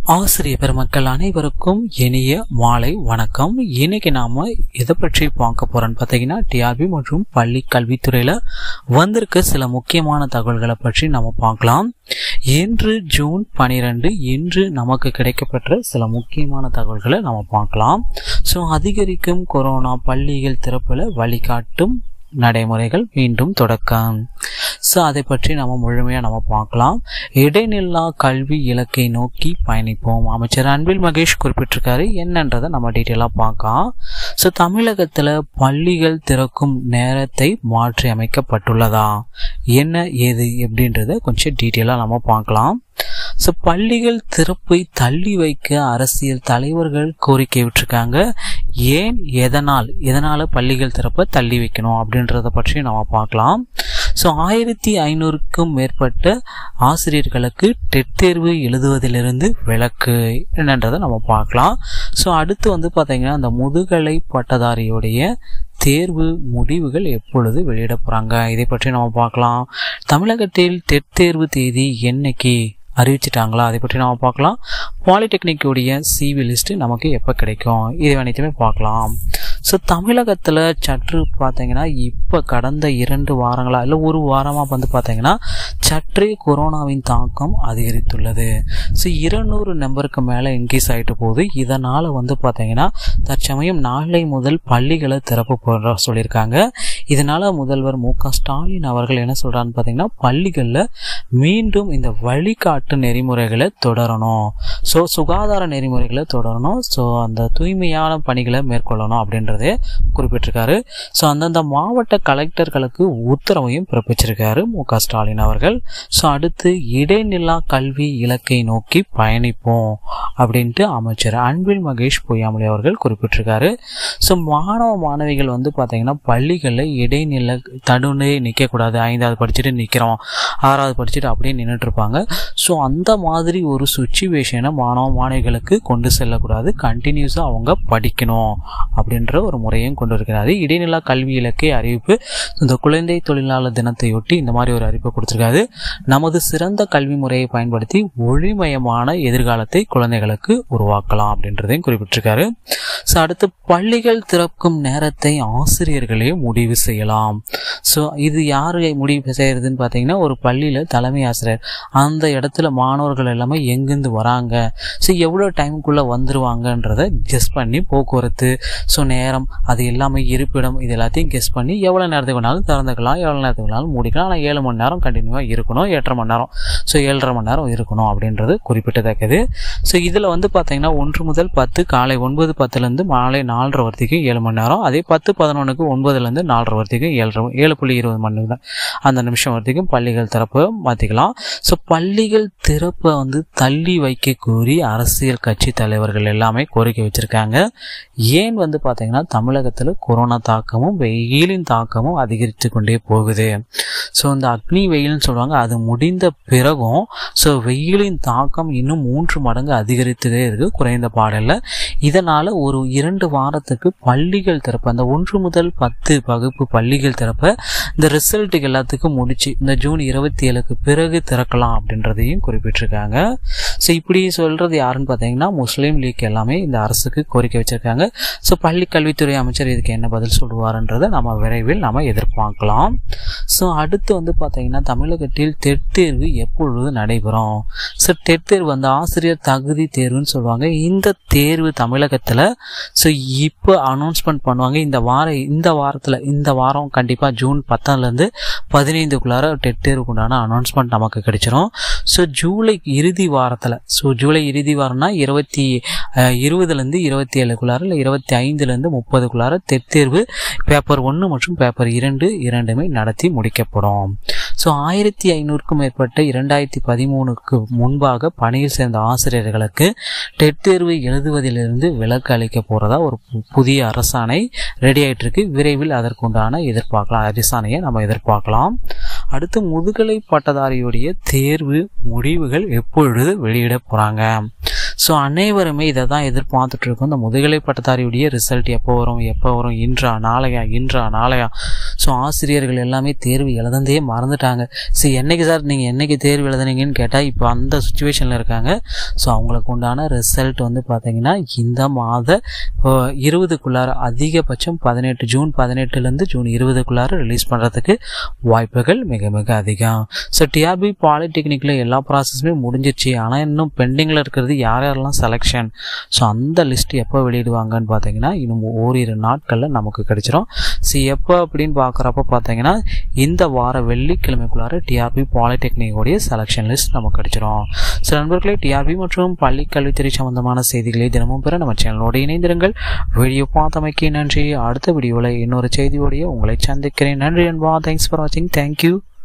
ஆசிரியர் பெருமக்கள் அனைவருக்கும் இனிய மாலை வணக்கம் இன்னைக்கு நாம எதை பற்றி பார்க்க போறோம்னு பார்த்தீங்கன்னா டிஆர்பி மற்றும் பள்ளி கல்வித்துறையில வந்திருக்க சில முக்கியமான தகவல்களை பற்றி நம்ம பார்க்கலாம் இன்று ஜூன் பனிரெண்டு இன்று நமக்கு கிடைக்கப்பெற்ற சில முக்கியமான தகவல்களை நம்ம பார்க்கலாம் ஸோ அதிகரிக்கும் கொரோனா பள்ளிகள் திறப்புல வழிகாட்டும் நடைமுறைகள் மீண்டும் தொடக்கம் ஸோ அதை பற்றி நம்ம முழுமையாக நம்ம பார்க்கலாம் இடைநில்லா கல்வி இலக்கை நோக்கி பயணிப்போம் அமைச்சர் அன்பில் மகேஷ் குறிப்பிட்டிருக்காரு என்னன்றதை நம்ம டீட்டெயிலாக பார்க்கலாம் ஸோ தமிழகத்தில் பள்ளிகள் திறக்கும் நேரத்தை மாற்றி அமைக்கப்பட்டுள்ளதா என்ன ஏது எப்படின்றத கொஞ்சம் டீட்டெயிலாக நம்ம பார்க்கலாம் ஸோ பள்ளிகள் திறப்பை தள்ளி வைக்க அரசியல் தலைவர்கள் கோரிக்கை விட்டுருக்காங்க ஏன் எதனால் எதனால பள்ளிகள் திறப்பை தள்ளி வைக்கணும் அப்படின்றத பற்றி நம்ம பார்க்கலாம் ஸோ ஆயிரத்தி ஐநூறுக்கும் மேற்பட்ட ஆசிரியர்களுக்கு டெட் தேர்வு எழுதுவதிலிருந்து விலக்கு என்னன்றதை நம்ம பார்க்கலாம் ஸோ அடுத்து வந்து பார்த்தீங்கன்னா அந்த முதுகலை பட்டதாரியுடைய தேர்வு முடிவுகள் எப்பொழுது வெளியிட போகிறாங்க இதை பற்றி நம்ம பார்க்கலாம் தமிழகத்தில் டெட் தேர்வு தேதி என்னைக்கு அறிவிச்சிட்டாங்களா அதை பற்றி நம்ம பார்க்கலாம் பாலிடெக்னிக்குடைய சிவி லிஸ்ட் நமக்கு எப்போ கிடைக்கும் இது அனைத்துமே பார்க்கலாம் ஸோ தமிழகத்தில் சற்று பார்த்தீங்கன்னா இப்போ கடந்த இரண்டு வாரங்களா இல்லை ஒரு வாரமாக வந்து பார்த்தீங்கன்னா சற்றே கொரோனாவின் தாக்கம் அதிகரித்துள்ளது ஸோ இருநூறு நம்பருக்கு மேலே இன்க்ரீஸ் ஆகிட்டு போகுது இதனால் வந்து பார்த்தீங்கன்னா தற்சமயம் நாளை முதல் பள்ளிகளை திறப்பு போடுற சொல்லியிருக்காங்க இதனால் முதல்வர் மு க ஸ்டாலின் அவர்கள் என்ன சொல்கிறான்னு பார்த்தீங்கன்னா பள்ளிகளில் மீண்டும் இந்த வழிகாட்டு நெறிமுறைகளை தொடரணும் ஸோ சுகாதார நெறிமுறைகளை தொடரணும் ஸோ அந்த தூய்மையான பணிகளை மேற்கொள்ளணும் அப்படின்றதே குறிப்பிட்டிருக்காரு ஸோ அந்தந்த மாவட்ட கலெக்டர்களுக்கு உத்தரவையும் பிறப்பிச்சிருக்காரு மு க ஸ்டாலின் அவர்கள் ஸோ அடுத்து இடைநிலா கல்வி இலக்கை நோக்கி பயணிப்போம் அப்படின்ட்டு அமைச்சர் அன்பில் மகேஷ் பொய்யாமொழி அவர்கள் குறிப்பிட்டிருக்காரு ஸோ மாணவ மாணவிகள் வந்து பார்த்தீங்கன்னா பள்ளிகளில் இடைநிலை தடுனே நிற்கக்கூடாது ஐந்தாவது படிச்சுட்டு நிற்கிறோம் ஆறாவது படிச்சுட்டு அப்படியே நின்றுட்டு இருப்பாங்க ஸோ அந்த மாதிரி ஒரு சுச்சுவேஷனை மாணவ மாணவிகளுக்கு கொண்டு செல்லக்கூடாது கண்டினியூஸாக அவங்க படிக்கணும் அப்படின்ற ஒரு முறையும் கொண்டு இருக்கிறாரு இடைநிலா கல்வி இலக்கை அறிவிப்பு இந்த குழந்தை தொழிலாளர் தினத்தையொட்டி இந்த மாதிரி ஒரு அறிவிப்பை கொடுத்துருக்காரு நமது சிறந்த கல்வி முறையை பயன்படுத்தி ஒளிமயமான எதிர்காலத்தை குழந்தைகளுக்கு உருவாக்கலாம் அப்படின்றதையும் குறிப்பிட்டிருக்காரு ஸோ அடுத்து பள்ளிகள் திறக்கும் நேரத்தை ஆசிரியர்களே முடிவு செய்யலாம் ஸோ இது யார் முடிவு செய்யறதுன்னு பார்த்தீங்கன்னா ஒரு பள்ளியில் தலைமை ஆசிரியர் அந்த இடத்துல மாணவர்கள் எல்லாமே எங்கேருந்து வராங்க ஸோ எவ்வளோ டைமுக்குள்ளே வந்துருவாங்கன்றத கெஸ் பண்ணி போக்குவரத்து ஸோ நேரம் அது எல்லாமே இருப்பிடம் இது எல்லாத்தையும் கெஸ் பண்ணி எவ்வளோ நேரத்துக்கு வேணாலும் திறந்துக்கலாம் எவ்வளோ நேரத்துக்கு வேணாலும் மூடிக்கலாம் ஆனால் ஏழு மணி நேரம் கண்டினியூவாக இருக்கணும் எட்டரை மணி நேரம் ஸோ ஏழரை மணி நேரம் இருக்கணும் அப்படின்றது குறிப்பிட்டத்தக்கது ஸோ இதில் வந்து பார்த்தீங்கன்னா ஒன்று முதல் பத்து காலை ஒன்பது பத்துலேருந்து மாலை நாலரை வரைக்கும் ஏழு மணி நேரம் அதே பத்து பதினொன்றுக்கு ஒன்பதுலேருந்து நாலரை வரைக்கும் ஏழரை ஏழு புள்ளி இருபது மணி நேரம் அந்த நிமிஷம் வரைக்கும் பள்ளிகள் திறப்பு மாற்றிக்கலாம் ஸோ பள்ளிகள் திறப்பை வந்து தள்ளி வைக்க கோரி அரசியல் கட்சி தலைவர்கள் எல்லாமே கோரிக்கை வச்சுருக்காங்க ஏன் வந்து பார்த்தீங்கன்னா தமிழகத்தில் கொரோனா தாக்கமும் வெயிலின் தாக்கமும் அதிகரித்து கொண்டே போகுது ஸோ இந்த அக்னி வெயில்னு சொல்லுவாங்க அது முடிந்த பிறகும் ஸோ வெயிலின் தாக்கம் இன்னும் மூன்று மடங்கு அதிகரித்ததே இருக்குது குறைந்த பாடலில் இதனால் ஒரு இரண்டு வாரத்துக்கு பள்ளிகள் திறப்பு அந்த ஒன்று முதல் பத்து வகுப்பு பள்ளிகள் திறப்ப இந்த ரிசல்ட்டுக்கு எல்லாத்துக்கும் முடிச்சு இந்த ஜூன் இருபத்தி ஏழுக்கு பிறகு திறக்கலாம் அப்படின்றதையும் குறிப்பிட்டிருக்காங்க ஸோ இப்படி சொல்கிறது யாருன்னு பார்த்தீங்கன்னா முஸ்லீம் லீக் எல்லாமே இந்த அரசுக்கு கோரிக்கை வச்சுருக்காங்க ஸோ பள்ளி கல்வித்துறை அமைச்சர் இதுக்கு என்ன பதில் சொல்லுவார்ன்றதை நம்ம விரைவில் நம்ம எதிர்பார்க்கலாம் ஸோ அடுத்து வந்து பார்த்தீங்கன்னா தமிழகத்தில் டெட் தேர்வு எப்பொழுது நடைபெறும் ஸோ டெட் தேர்வு அந்த ஆசிரியர் தகுதி தேர்வுன்னு சொல்லுவாங்க இந்த தேர்வு தமிழகத்தில் ஸோ இப்போ அனௌன்ஸ்மெண்ட் பண்ணுவாங்க இந்த வாரம் இந்த வாரத்தில் இந்த வாரம் கண்டிப்பாக ஜூன் பத்தாம்லேருந்து பதினைந்துக்குள்ளார டெட் தேர்வுக்கு உண்டான அனௌன்ஸ்மெண்ட் நமக்கு கிடைச்சிரும் ஸோ ஜூலை இறுதி வாரத்தில் ஸோ ஜூலை இறுதி வாரம்னா இருபத்தி இருபதுலேருந்து இருபத்தி ஏழுக்குள்ளார இல்லை இருபத்தி ஐந்துலேருந்து முப்பதுக்குள்ளார டெட் தேர்வு பேப்பர் ஒன்று மற்றும் பேப்பர் இரண்டு இரண்டுமே நடத்தி முடிக்கப்படும் ஸோ ஆயிரத்தி ஐநூறுக்கும் மேற்பட்ட இரண்டாயிரத்தி பதிமூணுக்கு முன்பாக பணியில் சேர்ந்த ஆசிரியர்களுக்கு டெட் தேர்வு எழுதுவதிலிருந்து விலக்கு அளிக்க போகிறதா ஒரு புதிய அரசாணை ரெடி ஆகிட்டு இருக்கு விரைவில் அதற்குண்டான எதிர்பார்க்கலாம் அரசாணையை நம்ம எதிர்பார்க்கலாம் அடுத்து முதுகலை பட்டதாரியுடைய தேர்வு முடிவுகள் எப்பொழுது வெளியிட போகிறாங்க ஸோ அனைவருமே இதை தான் எதிர்பார்த்துட்டு இருக்கோம் இந்த முதுகலை பட்டதாரியுடைய ரிசல்ட் எப்போ வரும் எப்போ வரும் இன்றா நாளையா இன்றா நாளையா ஸோ ஆசிரியர்கள் எல்லாமே தேர்வு எழுதந்தே மறந்துட்டாங்க சரி என்னைக்கு சார் நீங்கள் என்னைக்கு தேர்வு எழுதுனீங்கன்னு கேட்டால் இப்போ அந்த சுச்சுவேஷனில் இருக்காங்க ஸோ அவங்களுக்கு உண்டான ரிசல்ட் வந்து பார்த்தீங்கன்னா இந்த மாத அஹ், இருபதுக்குள்ளார அதிகபட்சம் பதினெட்டு ஜூன் பதினெட்டுலேருந்து ஜூன் இருபதுக்குள்ளார ரிலீஸ் பண்ணுறதுக்கு வாய்ப்புகள் மிக மிக அதிகம் ஸோ டிஆர்பி பாலிடெக்னிக்கில் எல்லா ப்ராசஸுமே முடிஞ்சிருச்சு ஆனால் இன்னும் பெண்டிங்கில் இருக்கிறது யார் யாரெல்லாம் செலெக்ஷன் ஸோ அந்த லிஸ்ட் எப்போ வெளியிடுவாங்கன்னு பார்த்தீங்கன்னா இன்னும் ஓரிரு நாட்களில் நமக்கு கிடைச்சிரும் ஸோ எப்போ அப்படின்னு பார்க்குறப்ப பார்த்தீங்கன்னா இந்த வார வெள்ளிக்கிழமைக்குள்ளார டிஆர்பி பாலிடெக்னிக்கோடைய செலெக்ஷன் லிஸ்ட் நமக்கு கிடைச்சிரும் ஸோ நண்பர்களே டிஆர்பி மற்றும் பள்ளி கல்வித்துறை சம்பந்தமான செய்திகளை தினமும் பெற நம்ம சேனலோடு இணைந்திருங்கள் வீடியோ பார்த்தமைக்கு நன்றி அடுத்த வீடியோவில் இன்னொரு செய்தியோடைய உங்களை சந்திக்கிறேன் நன்றி அன்பா தேங்க்ஸ் ஃபார் வாட்சிங் தேங்க்யூ